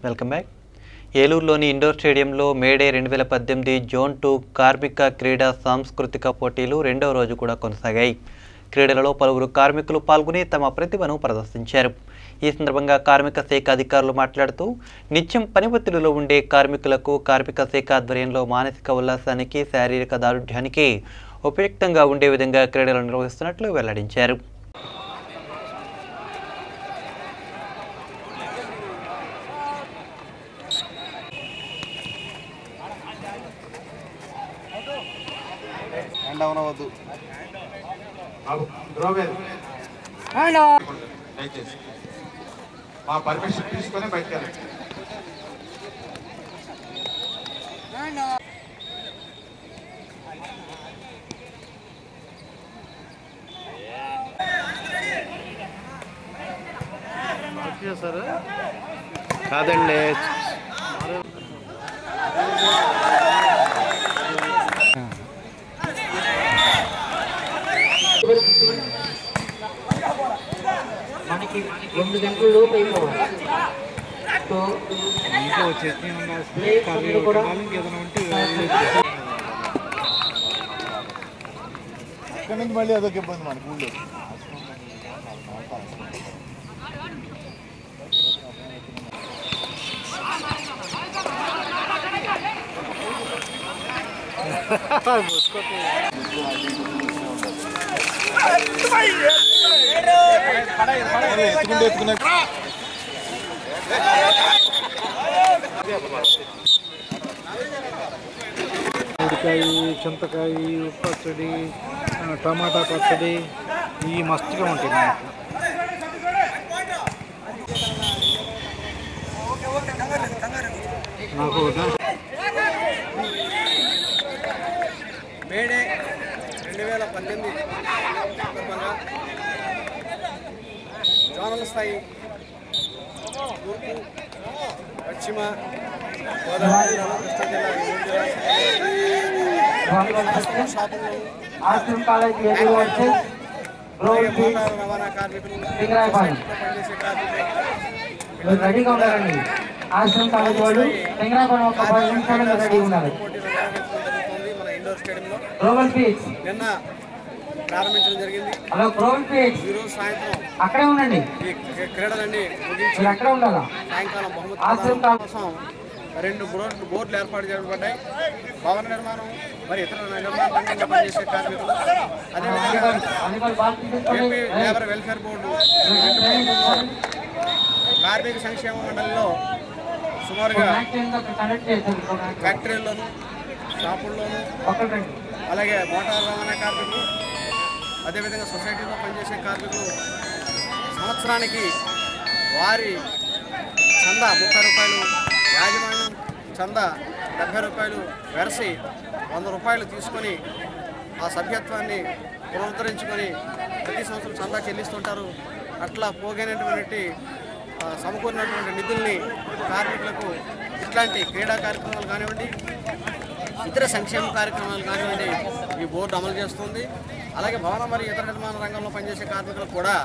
Welcome back ఏలూరులోని indoor స్టేడియంలో May Day రెండు వేల పద్దెనిమిది జోన్ టూ కార్మిక క్రీడా సాంస్కృతిక పోటీలు రెండవ రోజు కూడా కొనసాగాయి క్రీడలలో పలువురు కార్మికులు పాల్గొని తమ ప్రతిభను ప్రదర్శించారు ఈ సందర్భంగా కార్మిక శాఖ అధికారులు మాట్లాడుతూ నిత్యం పని ఒత్తిడిలో ఉండే కార్మికులకు కార్మిక శాఖ ఆధ్వర్యంలో మానసిక ఉల్లాసానికి శారీరక దారుఢ్యానికి ఉపయుక్తంగా ఉండే విధంగా క్రీడలు నిర్వహిస్తున్నట్లు వెల్లడించారు హ్యాండ్ అవనవద్దు ద్రోవేది దయచేసి మా పర్మిషన్ తీసుకొని బయటకు వెళ్ళండి కాదండి మనకి రెండు గంటల లోపు అయిపోవాలి సో ప్లేస్ అందరూ కూడా ఇక్కడ నుంచి మళ్ళీ అదొక ఇబ్బంది మనకు ఊళ్ళో ఎత్తుకుంటే ఎత్తుకునే ఉడికాయ చింతకాయ పచ్చడి ఆ, టమాటా పచ్చడి ఇవి మస్తుగా ఉంటాయి మా ఇంట్లో నాకు నా- మేడే రెండు వేల పద్దెనిమిది సందర్భంగా జోనల్ స్థాయి తూర్పు పశ్చిమ గోదావరి జిల్లాలో, కృష్ణా జిల్లా ఈ మూడు జిల్లాల్లో వాలీబాల్ సెక్షన్ షాపుల్లో ఆశ్రమ్ కాలేజ్ ఎదురు వచ్చి అలాగే రోడ్ ఫీల్డ్ మోటారు రవాణా కార్మికులు సింగరాయపాలెం సొసైటీలో పనిచేసే కార్మికులు మీరు రెడీగా ఉండాలండి ఆశ్రమ్ కాలేజ్ వాళ్ళు సింగరాయపాలెం ఒక పది నిమిషాలు మీరు రెడీగా ఉండాలి పోటీలు నిర్వహించడం జరుగుతుంది మన ఇండోర్ స్టేడియంలో గ్లోబల్ ఫీల్డ్స్ నిన్న ప్రారంభించడం జరిగింది హలో గ్లోబల్ ఫీల్డ్స్ ఈరోజు సాయంత్రం అక్కడే ఉండండి ఈ క్రీడలన్నీ ముగించి మీరు అక్కడే ఉండాలా సాయంకాలం బహుమతి ఆశ్రమ్ ప్రదానం కోసం రెండు బోర్డు బోర్డులు ఏర్పాటు చేయబడ్డాయి భవన నిర్మాణం మరి ఇతర నిర్మాణ రంగంలో పనిచేసే కార్మికులు అదేవిధంగా వాలీబాల్ బాల్ తీసుకోండి ఏపీ లేబర్ వెల్ఫేర్ బోర్డు కార్మిక సంక్షేమ మండలిలో సుమారుగా కనెక్ట్ చేశారు ప్రోగ్రామ్ ఫ్యాక్టరీల్లోనూ షాపుల్లోనూ ఒక్కటి రండి అలాగే మోటార్ రవాణా కార్మికులు అదేవిధంగా సొసైటీలో పనిచేసే కార్మికులు సంవత్సరానికి వారి చందా ముప్పై రూపాయలు యాజమాన్యం చందా డెబ్బై రూపాయలు వెరసి వంద రూపాయలు తీసుకొని ఆ సభ్యత్వాన్ని పునరుద్ధరించుకొని ప్రతి సంవత్సరం చందా చెల్లిస్తుంటారు అట్లా పోగైనటువంటి ఆ, సమకూరినటువంటి నిధుల్ని కార్మికులకు ఇట్లాంటి క్రీడా కార్యక్రమాలు కానివ్వండి ఇతర సంక్షేమ కార్యక్రమాలు కానివ్వండి ఈ బోర్డు అమలు చేస్తుంది అలాగే భవన మరియు ఇతర నిర్మాణ రంగంలో పనిచేసే కార్మికులకు కూడా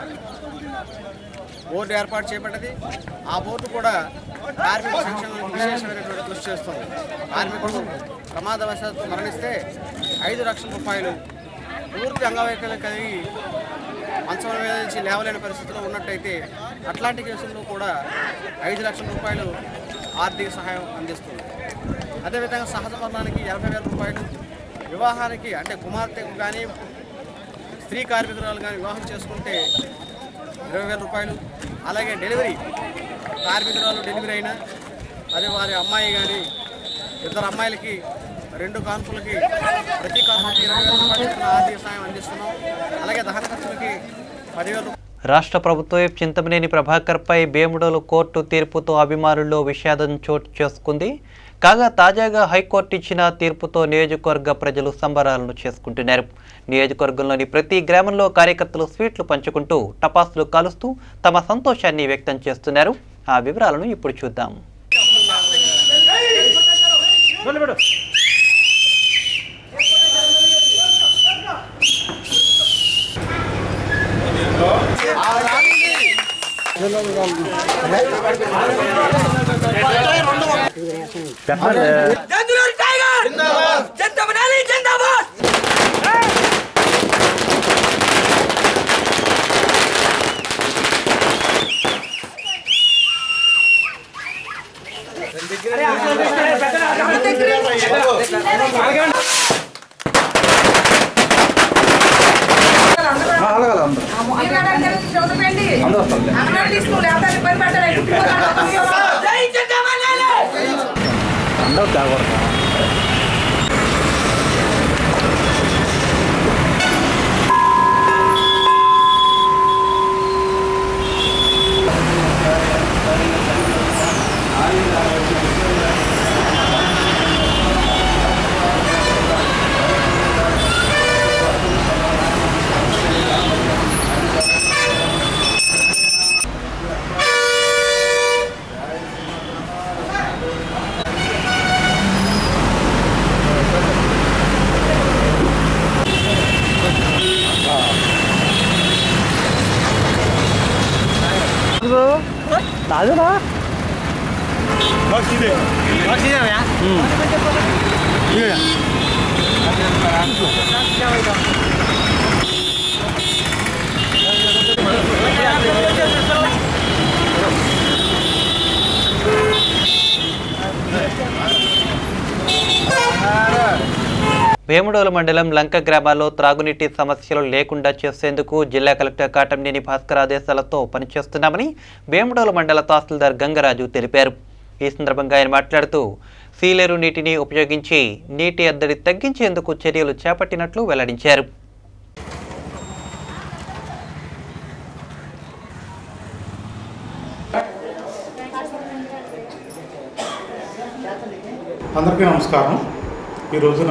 బోర్డు ఏర్పాటు చేయబడ్డది ఆ బోర్డు కూడా కార్మిక సంక్షేమానికి విశేషమైనటువంటి కృషి చేస్తుంది కార్మికుడు ప్రమాదవశాత్తు మరణిస్తే ఐదు లక్షల రూపాయలు పూర్తి అంగవైకల్యం కలిగి మంచం మీద నుంచి లేవలేని పరిస్థితిలో ఉన్నట్టయితే అట్లాంటి కేసుల్లో కూడా ఐదు లక్షల రూపాయలు ఆర్థిక సహాయం అందిస్తుంది అదేవిధంగా సహజ మరణానికి యాభై వేల రూపాయలు వివాహానికి అంటే కుమార్తెకు కానీ స్త్రీ కార్మికురాలు కానీ వివాహం చేసుకుంటే ఇరవై వేల రూపాయలు అలాగే డెలివరీ కార్మికురాలు డెలివరీ అయినా అదే వారి అమ్మాయి కానీ ఇద్దరు అమ్మాయిలకి రెండు కాన్పులకి ప్రతి కాన్పులకి ఇరవై వేల రూపాయలు చొప్పున ఆర్థిక సాయం అందిస్తున్నాం అలాగే దహన ఖర్చులకి పదివేల రూపాయలు రాష్ట్ర ప్రభుత్వం చింతమనేని ప్రభాకర్పై బేముడోలు కోర్టు తీర్పుతో అభిమానుల్లో విషాదం చోటు చేసుకుంది కాగా తాజాగా హైకోర్టు ఇచ్చిన తీర్పుతో నియోజకవర్గ ప్రజలు సంబరాలను చేసుకుంటున్నారు నియోజకవర్గంలోని ప్రతి గ్రామంలో కార్యకర్తలు స్వీట్లు పంచుకుంటూ టపాసులు కాలుస్తూ తమ సంతోషాన్ని వ్యక్తం చేస్తున్నారు ఆ వివరాలను ఇప్పుడు చూద్దాం ఆ వేముడోలు మండలం లంక గ్రామాల్లో త్రాగునీటి సమస్యలు లేకుండా చేసేందుకు జిల్లా కలెక్టర్ కాటంనేని భాస్కర్ ఆదేశాలతో పనిచేస్తున్నామని వేముడోలు మండల తహసీల్దార్ గంగరాజు తెలిపారు ఈ సందర్భంగా ఆయన మాట్లాడుతూ సీలేరు నీటిని ఉపయోగించి నీటి ఎద్దడి తగ్గించేందుకు చర్యలు చేపట్టినట్లు వెల్లడించారు అందరికీ నమస్కారం ఈ రోజున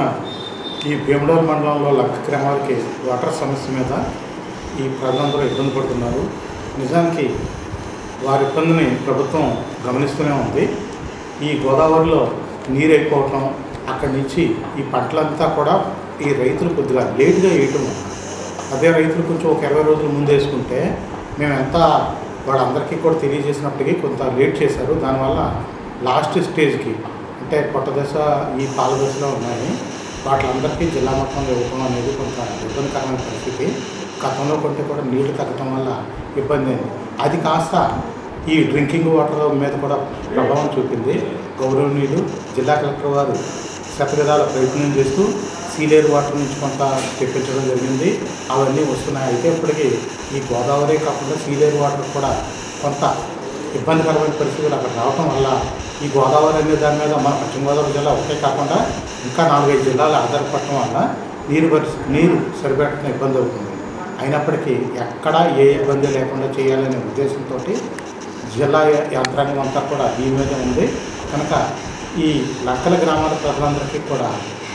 ఈ భీమడోల్ మండలంలో లక్క గ్రామాలకి వాటర్ సమస్య మీద ఈ ప్రజలందరూ ఇబ్బంది పడుతున్నారు నిజానికి వారి ఇబ్బందిని ప్రభుత్వం గమనిస్తూనే ఉంది ఈ గోదావరిలో నీరు అయిపోవటం అక్కడి నుంచి ఈ పంటలంతా కూడా ఈ రైతులు కొద్దిగా లేటుగా వేయటం అదే రైతులు కొంచెం ఒక ఇరవై రోజులు ముందు వేసుకుంటే మేము ఎంత వాళ్ళందరికీ కూడా తెలియజేసినప్పటికీ కొంత లేట్ చేశారు దానివల్ల లాస్ట్ స్టేజ్కి అంటే పొట్ట దశ ఈ పాల దశలో ఉన్నాయి వాటిలందరికీ జిల్లా మొత్తంలో ఇవ్వటం అనేది కొంత ఇబ్బందికరమైన పరిస్థితి గతంలో కొంటే కూడా నీళ్లు తగ్గటం వల్ల ఇబ్బంది అయింది అది కాస్త ఈ డ్రింకింగ్ వాటర్ మీద కూడా ప్రభావం చూపింది గౌరవనీయులు జిల్లా కలెక్టర్ వారు శతవిధాల ప్రయత్నం చేస్తూ సీలేరు వాటర్ నుంచి కొంత తెప్పించడం జరిగింది అవన్నీ వస్తున్నాయి అయితే ఇప్పటికీ ఈ గోదావరి కాకుండా సీలేరు వాటర్ కూడా కొంత ఇబ్బందికరమైన పరిస్థితులు అక్కడ రావటం వల్ల ఈ గోదావరి అనే దాని మీద మన పశ్చిమ గోదావరి జిల్లా ఒకటే కాకుండా ఇంకా నాలుగైదు జిల్లాలు ఆధారపడటం వల్ల నీరు పరిస్థితి నీరు సరిపెట్టడం ఇబ్బంది అవుతుంది అయినప్పటికీ ఎక్కడా ఏ ఇబ్బంది లేకుండా చేయాలనే ఉద్దేశంతో జిల్లా యంత్రాంగం అంతా కూడా దీని మీద ఉంది కనుక ఈ లక్కల గ్రామాల ప్రజలందరికీ కూడా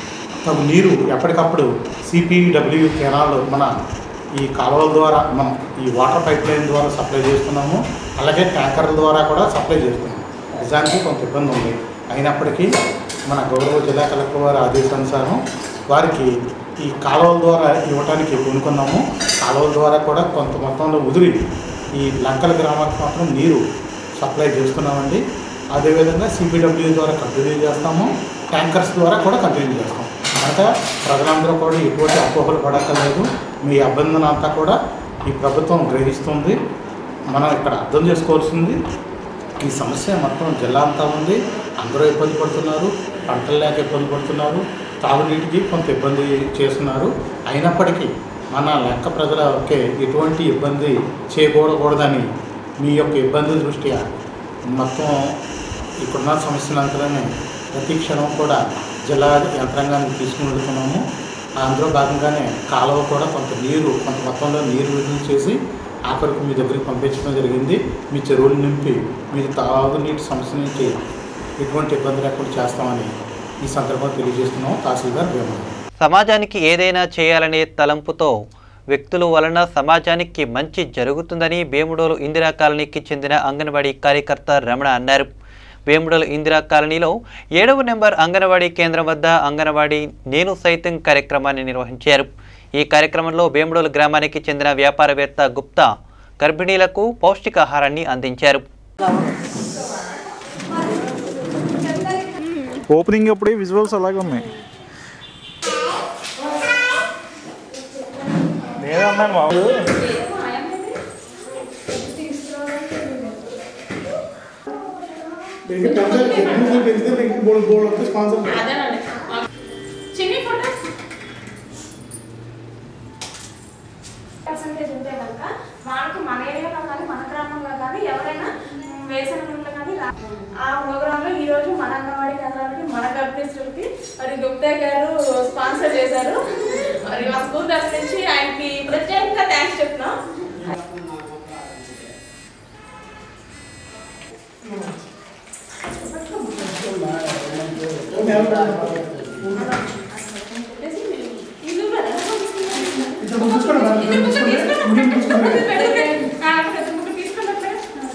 తగు నీరు ఎప్పటికప్పుడు సిపిడబ్ల్యూ కెనాల్ మన ఈ కాలువల ద్వారా మనం ఈ వాటర్ పైప్ లైన్ ద్వారా సప్లై చేస్తున్నాము అలాగే ట్యాంకర్ల ద్వారా కూడా సప్లై చేస్తున్నాము నిజానికి కొంత ఇబ్బంది ఉంది అయినప్పటికీ మన గౌరవ జిల్లా కలెక్టర్ వారి ఆదేశానుసారం వారికి ఈ కాలువల ద్వారా ఇవ్వడానికి కొనుక్కున్నాము కాలువల ద్వారా కూడా కొంత మొత్తంలో ఉదిరి ఈ లంకల గ్రామాలకు మాత్రం నీరు సప్లై చేస్తున్నామండి అదేవిధంగా సిబిడబ్ల్యూ ద్వారా కంటిన్యూ చేస్తాము ట్యాంకర్స్ ద్వారా కూడా కంటిన్యూ చేస్తాం కనుక ప్రజలందరూ కూడా ఎటువంటి అపోహలు పడక్కర్లేదు మీ అభ్యందన అంతా కూడా ఈ ప్రభుత్వం గ్రహిస్తుంది మనం ఇక్కడ అర్థం చేసుకోవాల్సింది ఈ సమస్య మొత్తం జిల్లా అంతా ఉంది అందరూ ఇబ్బంది పడుతున్నారు పంటలు లేక ఇబ్బంది పడుతున్నారు తాగునీటికి కొంత ఇబ్బంది చేస్తున్నారు అయినప్పటికీ మన లెక్క ప్రజలకి ఎటువంటి ఇబ్బంది చేయకూడకూడదని మీ యొక్క ఇబ్బంది దృష్ట్యా మొత్తం ఇక్కడున్న సమస్యలంతలోనే ప్రతి క్షణం కూడా జిల్లా యంత్రాంగాన్ని తీసుకుని వెళ్తున్నాము అందులో భాగంగానే కాలువ కూడా కొంత నీరు కొంత మొత్తంలో నీరు విడుదల చేసి ఆఖరికి మీ దగ్గరికి పంపించడం జరిగింది మీ చెరువులు నింపి మీ తాగునీటి సమస్య నుంచి ఎటువంటి ఇబ్బంది లేకుండా చేస్తామని ఈ సందర్భంగా తెలియజేస్తున్నాం తహసీల్దార్ భీమా సమాజానికి ఏదైనా చేయాలనే తలంపుతో వ్యక్తుల వలన సమాజానికి మంచి జరుగుతుందని వేముడోలు ఇందిరా కాలనీకి చెందిన అంగన్వాడీ కార్యకర్త రమణ అన్నారు వేముడోలు ఇందిరా కాలనీలో ఏడవ నెంబర్ అంగన్వాడీ కేంద్రం వద్ద అంగన్వాడీ నేను సైతం కార్యక్రమాన్ని నిర్వహించారు ఈ కార్యక్రమంలో వేముడోలు గ్రామానికి చెందిన వ్యాపారవేత్త గుప్తా గర్భిణీలకు పౌష్టికాహారాన్ని అందించారు ఓపెనింగ్ అప్పుడే విజువల్స్ అలాగే ఉన్నాయి నేనే అన్నాను మామూలు చిన్ని ఫోటో పర్సంటేజ్ ఉంటే కనుక వాళ్ళకి మన ఏరియాలో కానీ మన గ్రామంలో కానీ ఎవరైనా మ్, వేసిన గుంట్లో కానీ రా- ఆ ప్రోగ్రాంలో ఈ రోజు మన అంగన్వాడీ కేంద్రాలకి మన గర్భిణీస్తులకి మరి గుప్తా గారు స్పాన్సర్ చేశారు మరి మా స్కూల్ తరఫు నుంచి ఆయనకి ప్రత్యేకంగా థ్యాంక్స్ చెప్తున్నాం ఇది కూడా ఇది కొంచెం తీసుకోండి. ఆ, పెద్ద ముక్క తీసుకోండి అట్లా.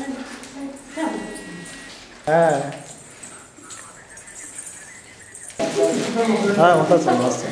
ఉంటుంది సార్ నమస్తే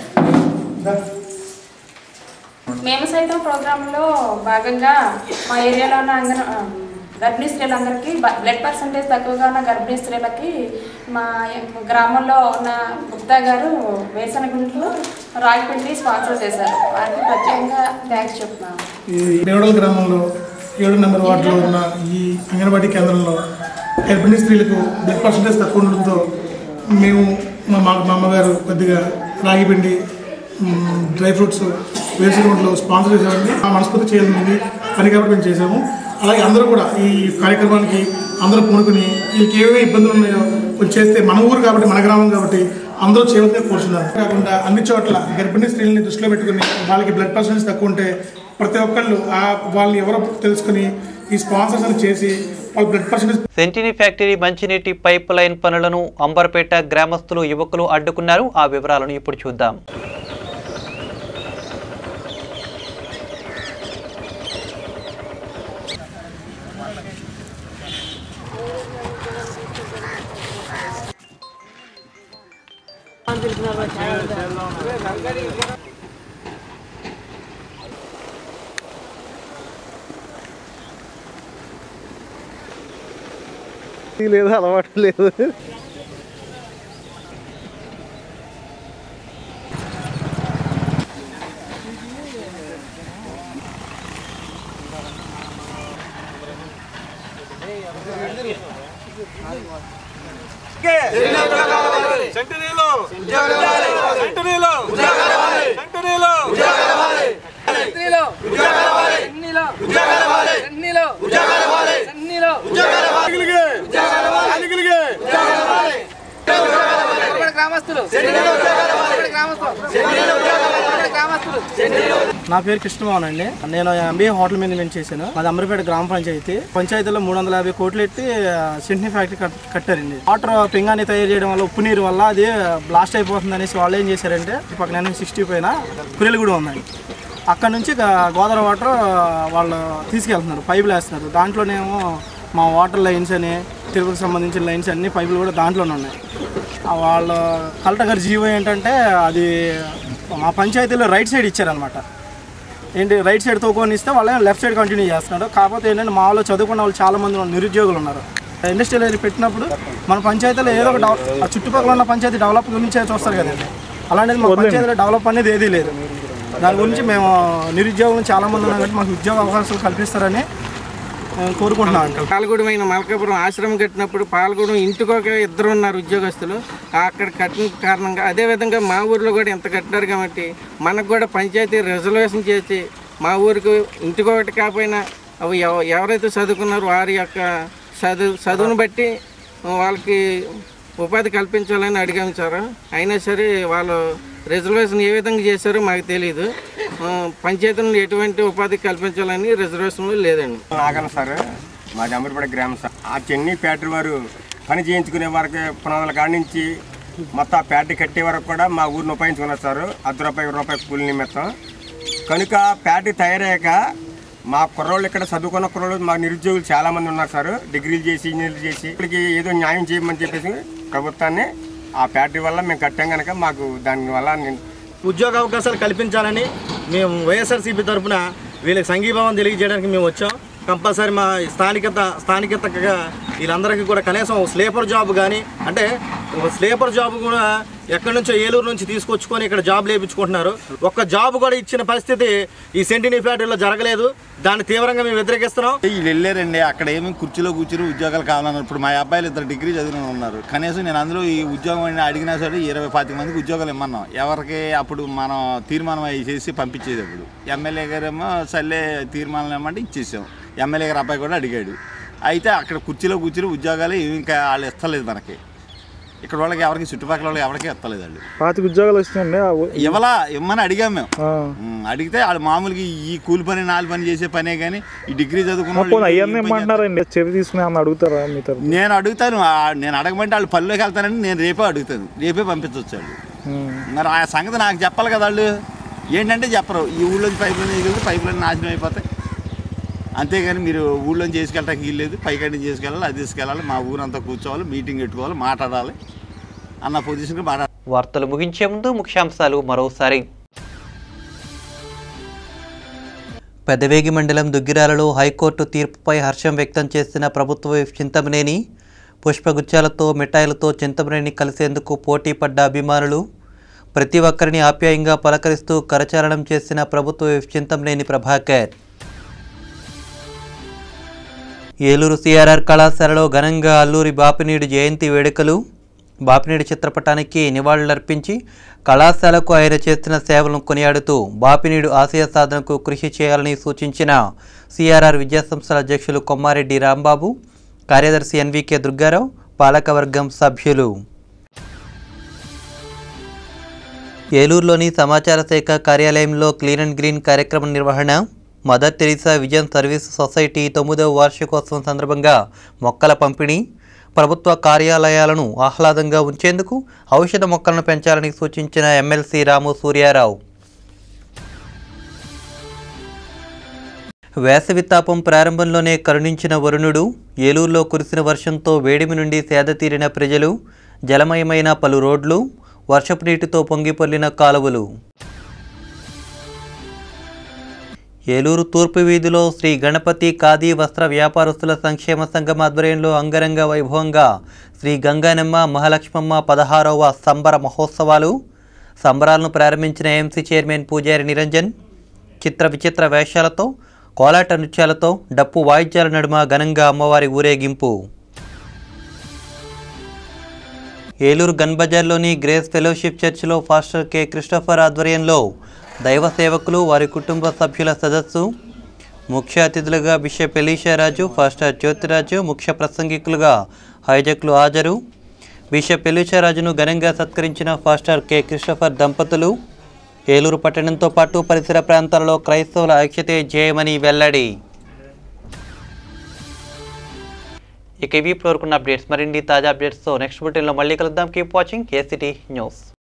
మేము సైతం ప్రోగ్రాంలో భాగంగా మా ఏరియాలో ఉన్న అంగన ఆ, గర్భిణీ స్త్రీలందరికీ బ- బ్లడ్ పర్సంటేజ్ తక్కువగా ఉన్న గర్భిణీ స్త్రీలకి మా గ్రామంలో ఉన్న గుప్తా గారు వేసన గుంట్లు రాగిపిండి స్పాన్సర్ చేశారు వారికి ప్రత్యేకంగా థ్యాంక్స్ చెప్తున్నాను ఈ దేవడల గ్రామంలో ఏడు నెంబర్ వార్డులో ఉన్న ఈ అంగన్వాడీ కేంద్రంలో గర్భిణీ స్త్రీలకు బ్లడ్ పర్సంటేజ్ తక్కువ ఉండడంతో మేము మా మా మా అమ్మగారు కొద్దిగా రాగి పిండి మ్, డ్రై ఫ్రూట్స్ వేరుశనగలు స్పాన్సర్ చేసామండి ఆ మనస్ఫూర్తి చేయాలని పని కాబట్టి మేము చేసాము అలాగే అందరూ కూడా ఈ కార్యక్రమానికి అందరూ పూనుకుని వీళ్ళకి ఏమేమి ఇబ్బందులు ఉన్నాయో కొంచెం చేస్తే మన ఊరు కాబట్టి మన గ్రామం కాబట్టి అందరూ చేయవలసిన కోరుతున్నారు కాకుండా అన్ని చోట్ల గర్భిణీ స్త్రీలని దృష్టిలో పెట్టుకుని వాళ్ళకి బ్లడ్ పర్సెంటేజ్ తక్కువ ఉంటే ప్రతి ఒక్కళ్ళు ఆ వాళ్ళని ఎవరో తెలుసుకుని ఈ స్పాన్సర్స్ అని చేసి వాళ్ళ బ్లడ్ పర్సెంటేజ్ సెంటినీ ఫ్యాక్టరీ మంచినీటి పైప్ లైన్ పనులను అంబర్పేట గ్రామస్తులు యువకులు అడ్డుకున్నారు ఆ వివరాలను ఇప్పుడు చూద్దాం లేదు అలవాటు లేదు నా పేరు కృష్ణమోహన్ అండి నేను ఎంబీఏ హోటల్ మేనేజ్మెంట్ చేశాను మాది అమరపేట గ్రామ పంచాయతీ పంచాయతీలో మూడు వందల యాభై కోట్లు ఎట్టి సింట్నీ ఫ్యాక్టరీ కట్- కట్టారండి వాటర్ పింగాన్ని తయారు చేయడం వల్ల ఉప్పు నీరు వల్ల అది బ్లాస్ట్ అయిపోతుంది అనేసి వాళ్ళు ఏం చేశారంటే ఈ పక్కన సిక్స్టీ పైన కురెలు కూడా ఉందండి అక్కడ నుంచి గా- గోదావరి వాటర్ వాళ్ళు తీసుకెళ్తున్నారు పైపులు వేస్తున్నారు దాంట్లోనేమో మా వాటర్ లైన్స్ అని తిరుపతికి సంబంధించిన లైన్స్ అన్ని పైపులు కూడా దాంట్లోనే ఉన్నాయి ఆ వాళ్ళ కలెక్టర్ గారి జీవో ఏంటంటే అది మా పంచాయతీలో రైట్ సైడ్ ఇచ్చారనమాట ఏంటి రైట్ సైడ్ తోకొని ఇస్తే వాళ్ళు లెఫ్ట్ సైడ్ కంటిన్యూ చేస్తున్నారు కాకపోతే ఏంటంటే మా వాళ్ళు చదువుకున్న వాళ్ళు చాలా మంది ఉన్నారు, నిరుద్యోగులు ఉన్నారు ఇండస్ట్రియల్ ఏరియా పెట్టినప్పుడు మన పంచాయతీలో ఏదో ఒక డెవ- ఆ చుట్టుపక్కల ఉన్న పంచాయతీ డెవలప్ గురించే చూస్తారు కదండి అలాంటిది మా పంచాయతీలో డెవలప్ అనేది ఏదీ లేదు దాని గురించి మేము నిరుద్యోగులు చాలా మంది ఉన్నాం కాబట్టి మాకు ఉద్యోగ అవకాశాలు కల్పిస్తారని ఆ, కోరుకుంటున్నాం అండి పాలగూడమైన మలకాపురం ఆశ్రమం కట్టినప్పుడు పాలగూడెం ఇంటికొక ఇద్దరు ఉన్నారు ఉద్యోగస్తులు అక్కడ కట్టిన కారణంగా అదేవిధంగా మా ఊర్లో కూడా ఎంత కట్టినారు కాబట్టి మనకు కూడా పంచాయతీ రిజర్వేషన్ చేసి మా ఊరికి ఇంటికొకటి కాకపోయినా అవి ఎవ- ఎవరైతే చదువుకున్నారో వారి యొక్క చదువు చదువును బట్టి వాళ్ళకి ఉపాధి కల్పించాలని అడిగాము సార్ అయినా సరే వాళ్ళు రిజర్వేషన్ ఏ విధంగా చేశారో మాకు తెలియదు ఆ, పంచాయతీలను ఎటువంటి ఉపాధి కల్పించాలని రిజర్వేషన్లు లేదండి నాగన్న సార్ మాది అమీర్పేట గ్రామం సార్ ఆ చెన్నీ ఫ్యాక్టరీ వారు పని చేయించుకునే వరకు పునాదుల కాడి నుంచి మొత్తం ఆ ఫ్యాక్టరీ కట్టే వరకు కూడా మా ఊరిని ఉపయోగించుకున్నారు సార్ అర్ధ రూపాయి ఇరవై రూపాయి కూలి నిమిత్తం కనుక ఫ్యాక్టరీ తయారయ్యాక మా కుర్రోళ్ళు ఇక్కడ చదువుకున్న కుర్రోళ్ళు మా నిరుద్యోగులు చాలా మంది ఉన్నారు సార్ డిగ్రీలు చేసి ఇంజనీర్లు చేసి ఇక్కడికి ఏదో న్యాయం చేయమని చెప్పేసి ప్రభుత్వాన్ని ఆ ఫ్యాక్టరీ వల్ల మేము కట్టాం కనుక మాకు దానివల్ల నేను ఉద్యోగ అవకాశాలు కల్పించాలని మేము వైఎస్ఆర్సీపీ తరఫున వీళ్ళకి సంఘీభావం తెలియజేయడానికి మేము వచ్చాం కంపల్సరీ మా స్థానికత స్థానికతగా వీళ్ళందరికీ కూడా కనీసం స్లీపర్ జాబ్ కానీ అంటే స్లీపర్ జాబ్ కూడా ఎక్కడి నుంచో ఏలూరు నుంచి తీసుకొచ్చుకొని ఇక్కడ జాబ్ లేపించుకుంటున్నారు ఒక్క జాబ్ కూడా ఇచ్చిన పరిస్థితి ఈ సెంటినీ ఫ్యాక్టరీలో జరగలేదు దాన్ని తీవ్రంగా మేము వ్యతిరేకిస్తున్నాం వీళ్ళు వెళ్ళారండి అక్కడ ఏమి కుర్చీలో కూర్చుని ఉద్యోగాలు కావాలన్నారు ఇప్పుడు మా అబ్బాయిలు ఇద్దరు డిగ్రీ చదివిన ఉన్నారు కనీసం నేను అందులో ఈ ఉద్యోగం అని అడిగినా సరే ఇరవై పాతిక మందికి ఉద్యోగాలు ఇమ్మన్నాం ఎవరికి అప్పుడు మనం తీర్మానం అవి చేసి పంపించేది అప్పుడు ఎమ్మెల్యే గారేమో సర్లే తీర్మానం ఏమంటే ఇచ్చేసాం ఎమ్మెల్యే గారు అబ్బాయి కూడా అడిగాడు అయితే అక్కడ కుర్చీలో కూర్చుని ఉద్యోగాలు ఏమి ఇంకా వాళ్ళు ఇస్తలేదు మనకి ఇక్కడ వాళ్ళకి ఎవరికి చుట్టుపక్కల వాళ్ళకి ఎవరికి ఇస్తలేదు వాళ్ళు పాతిక ఉద్యోగాలు వచ్చినాయండి ఆ ఉ- ఇవ్వలా ఇమ్మని అడిగాం మేము ఆ. ఉమ్, అడిగితే వాళ్ళు మామూలుగా ఈ కూలి పని నాలుగు పని చేసే పనే కానీ ఈ డిగ్రీ చదువుకున్న పోనీ వాళ్ళు అవన్నీ ఇమ్మంటున్నారండి చెవి తీసుకుని అన్న అడుగుతారా మీ తరపు నేను అడుగుతాను ఆ, నేను అడగమంటే వాళ్ళు పనిలోకి వెళ్తానని నేను రేపే అడుగుతాను రేపే పంపించవచ్చు వాళ్ళు మరి ఆ సంగతి నాకు చెప్పాలి కదా వాళ్ళు ఏంటంటే చెప్పరు ఈ ఊళ్ళోంచి పైప్ లైన్ తీసుకెళ్తే పైప్ లైన్ నాశనం అయిపోతాయి అంతేగాని మీరు ఊళ్ళోంచి చేసుకెళ్ళటానికి వీల్లేదు పైకాడి చేసుకెళ్ళాలి అది తీసుకెళ్ళాలి మా ఊరంతా కూర్చోవాలి మీటింగ్ పెట్టుకోవాలి మాట్లాడాలి అన్న పొజిషన్కి మాట్లాడాలి వార్తలు ముగించే ముందు ముఖ్యాంశాలు మరోసారి పెదవేగి మండలం దుగ్గిరాలలో హైకోర్టు తీర్పుపై హర్షం వ్యక్తం చేసిన ప్రభుత్వ విప్ చింతమనేని పుష్పగుచ్చాలతో మిఠాయిలతో చింతమనేని కలిసేందుకు పోటీ పడ్డ అభిమానులు ప్రతి ఒక్కరిని ఆప్యాయంగా పలకరిస్తూ కరచాలనం చేసిన ప్రభుత్వ విప్ చింతమనేని ప్రభాకర్ ఏలూరు సిఆర్ఆర్ కళాశాలలో ఘనంగా అల్లూరి బాపినీడు జయంతి వేడుకలు బాపినీడు చిత్రపటానికి నివాళులర్పించి కళాశాలకు ఆయన చేస్తున్న సేవలను కొనియాడుతూ బాపినీడు ఆశయ సాధనకు కృషి చేయాలని సూచించిన సిఆర్ఆర్ విద్యాసంస్థల అధ్యక్షులు కొమ్మారెడ్డి రాంబాబు కార్యదర్శి ఎన్వికే దుర్గారావు పాలకవర్గం సభ్యులు ఏలూరులోని సమాచార శాఖ కార్యాలయంలో క్లీన్ అండ్ గ్రీన్ కార్యక్రమం నిర్వహణ Mother Teresa vision service society తొమ్మిదవ వార్షికోత్సవం సందర్భంగా మొక్కల పంపిణీ ప్రభుత్వ కార్యాలయాలను ఆహ్లాదంగా ఉంచేందుకు ఔషధ మొక్కలను పెంచాలని సూచించిన ఎమ్మెల్సీ రాము సూర్యారావు వేసవి తాపం ప్రారంభంలోనే కరుణించిన వరుణుడు ఏలూరులో కురిసిన వర్షంతో వేడిమి నుండి సేద తీరిన ప్రజలు జలమయమైన పలు రోడ్లు వర్షపు నీటితో పొంగిపొర్లిన కాలువలు ఏలూరు తూర్పు వీధిలో శ్రీ గణపతి ఖాదీ వస్త్ర వ్యాపారస్తుల సంక్షేమ సంఘం ఆధ్వర్యంలో అంగరంగ వైభవంగా శ్రీ గంగానమ్మ మహాలక్ష్మమ్మ పదహారవ సంబర మహోత్సవాలు సంబరాలను ప్రారంభించిన ఎంసీ చైర్మన్ పూజారి నిరంజన్ చిత్ర విచిత్ర వేషాలతో కోలాట నృత్యాలతో డప్పు వాయిద్యాల నడుమ ఘనంగా అమ్మవారి ఊరేగింపు ఏలూరు గన్ బజార్లోని గ్రేస్ ఫెలోషిప్ చర్చిలో ఫాస్టర్ కె క్రిస్టోఫర్ ఆధ్వర్యంలో దైవ సేవకులు వారి కుటుంబ సభ్యుల సదస్సు ముఖ్య అతిథులుగా బిషప్ ఎలీషారాజు ఫాస్టర్ జ్యోతిరాజు ముఖ్య ప్రసంగికులుగా హైజక్లు హాజరు బిషప్ ఎలీషారాజును ఘనంగా సత్కరించిన ఫాస్టర్ కె క్రిస్టోఫర్ దంపతులు ఏలూరు పట్టణంతో పాటు పరిసర ప్రాంతాలలో క్రైస్తవుల ఐక్యతే జయమని వెల్లడి ఇక ఇవి ఇప్పుడు వరకున్న అప్డేట్స్ మరిన్ని తాజా అప్డేట్స్తో నెక్స్ట్ బులెటిన్లో మళ్ళీ కలుద్దాం కీప్ వాచింగ్ కేసిటీ న్యూస్